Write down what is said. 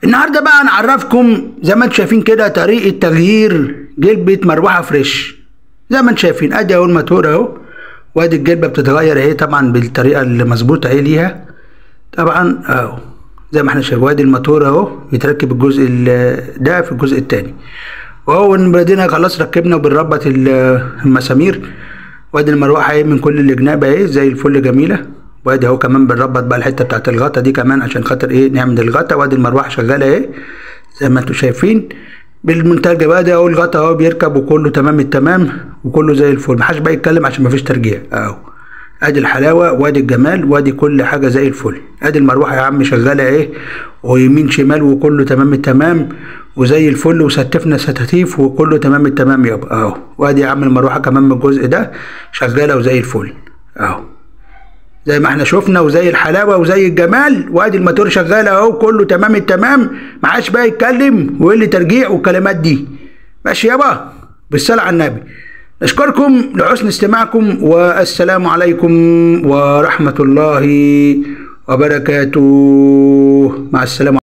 النهارده بقى نعرفكم زي ما انتم شايفين كده طريقه تغيير جلبه مروحه فريش زي ما انتم شايفين ادي اهو الموتور اهو وادي الجلبه بتتغير اهي طبعا بالطريقه اللي مظبوطه اهي ليها طبعا اهو زي ما احنا شايفين وادي الموتور اهو يتركب الجزء ال- ده في الجزء التاني وهو بدينا خلاص ركبنا وبنربط ال- المسامير وادي المروحه اهي من كل الجناب اهي زي الفل جميله وادي اهو كمان بنربط بقى الحته بتاعت الغطا دي كمان عشان خاطر ايه نعمل الغطا وادي المروحه شغاله اهي زي ما انتم شايفين بالمنتج بقى ده اهو الغطا اهو بيركب وكله تمام التمام وكله زي الفل محدش بقى يتكلم عشان مفيش ترجيع اهو ادي الحلاوه وادي الجمال وادي كل حاجه زي الفل ادي المروحه يا عم شغاله ايه ويمين شمال وكله تمام التمام وزي الفل وستفنا ستاتيف وكله تمام التمام يابا اهو وادي يا عم المروحه كمان من الجزء ده شغاله وزي الفل اهو زي ما احنا شفنا وزي الحلاوه وزي الجمال وادي الموتور شغال اهو كله تمام التمام ما عادش بقى يتكلم ويقول لي ترجيع والكلمات دي ماشي يابا بالصلاه على النبي نشكركم لحسن استماعكم والسلام عليكم ورحمه الله وبركاته مع السلامه